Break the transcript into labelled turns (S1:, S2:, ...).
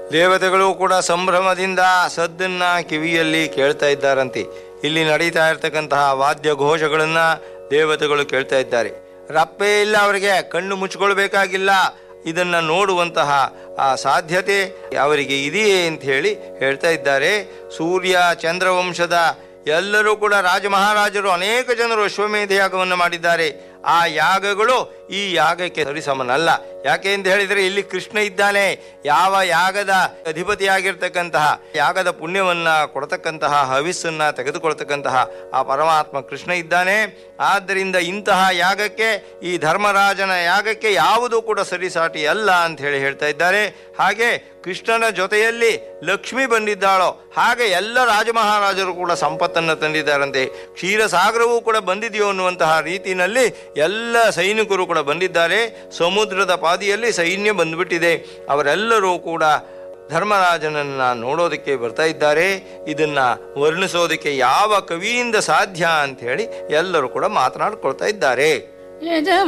S1: ದೇವತೆಗಳು ಕೂಡ ಸಂಭ್ರಮದಿಂದ ಸದ್ದನ್ನ ಕಿವಿಯಲ್ಲಿ ಕೇಳ್ತಾ ಇದ್ದಾರಂತೆ ಇಲ್ಲಿ ನಡೀತಾ ಇರತಕ್ಕಂತಹ ವಾದ್ಯ ಘೋಷಗಳನ್ನ ದೇವತೆಗಳು ಕೇಳ್ತಾ ಇದ್ದಾರೆ ರಪ್ಪೇ ಇಲ್ಲ ಅವರಿಗೆ ಕಣ್ಣು ಮುಚ್ಕೊಳ್ಬೇಕಾಗಿಲ್ಲ ಇದನ್ನ ನೋಡುವಂತಹ ಆ ಸಾಧ್ಯತೆ ಅವರಿಗೆ ಇದೆಯೇ ಅಂತ ಹೇಳಿ ಹೇಳ್ತಾ ಇದ್ದಾರೆ ಸೂರ್ಯ ಚಂದ್ರವಂಶದ ಎಲ್ಲರೂ ಕೂಡ ರಾಜ ಮಹಾರಾಜರು ಅನೇಕ ಜನರು ಅಶ್ವಮೇಧ ಯಾಗವನ್ನು ಮಾಡಿದ್ದಾರೆ ಆ ಯಾಗಗಳು ಈ ಯಾಗಕ್ಕೆ ಸರಿಸಮನಲ್ಲ ಯಾಕೆ ಅಂತ ಹೇಳಿದರೆ ಇಲ್ಲಿ ಕೃಷ್ಣ ಇದ್ದಾನೆ ಯಾವ ಯಾಗದ ಅಧಿಪತಿಯಾಗಿರ್ತಕ್ಕಂತಹ ಯಾಗದ ಪುಣ್ಯವನ್ನ ಕೊಡತಕ್ಕಂತಹ ಹವಿಸ್ಸನ್ನ ತೆಗೆದುಕೊಳ್ತಕ್ಕಂತಹ ಆ ಪರಮಾತ್ಮ ಕೃಷ್ಣ ಇದ್ದಾನೆ ಆದ್ದರಿಂದ ಇಂತಹ ಯಾಗಕ್ಕೆ ಈ ಧರ್ಮರಾಜನ ಯಾಗಕ್ಕೆ ಯಾವುದೂ ಕೂಡ ಸರಿಸಾಟಿ ಅಲ್ಲ ಅಂತ ಹೇಳಿ ಹೇಳ್ತಾ ಇದ್ದಾರೆ ಹಾಗೆ ಕೃಷ್ಣನ ಜೊತೆಯಲ್ಲಿ ಲಕ್ಷ್ಮಿ ಬಂದಿದ್ದಾಳೋ ಹಾಗೆ ಎಲ್ಲ ರಾಜಮಹಾರಾಜರು ಕೂಡ ಸಂಪತ್ತನ್ನು ತಂದಿದ್ದಾರಂತೆ ಕ್ಷೀರಸಾಗರವೂ ಕೂಡ ಬಂದಿದೆಯೋ ಅನ್ನುವಂತಹ ರೀತಿಯಲ್ಲಿ ಎಲ್ಲ ಸೈನಿಕರು ಕೂಡ ಬಂದಿದ್ದಾರೆ ಸಮುದ್ರದ ಪಾದಿಯಲ್ಲಿ ಸೈನ್ಯ ಬಂದ್ಬಿಟ್ಟಿದೆ ಅವರೆಲ್ಲರೂ ಕೂಡ ಧರ್ಮರಾಜನನ್ನ ನೋಡೋದಕ್ಕೆ ಬರ್ತಾ ಇದ್ದಾರೆ ಇದನ್ನ ವರ್ಣಿಸೋದಕ್ಕೆ ಯಾವ ಕವಿಯಿಂದ ಸಾಧ್ಯ ಅಂತ ಹೇಳಿ ಎಲ್ಲರೂ ಕೂಡ ಮಾತನಾಡ್ಕೊಳ್ತಾ ಇದ್ದಾರೆ
S2: ಯಜ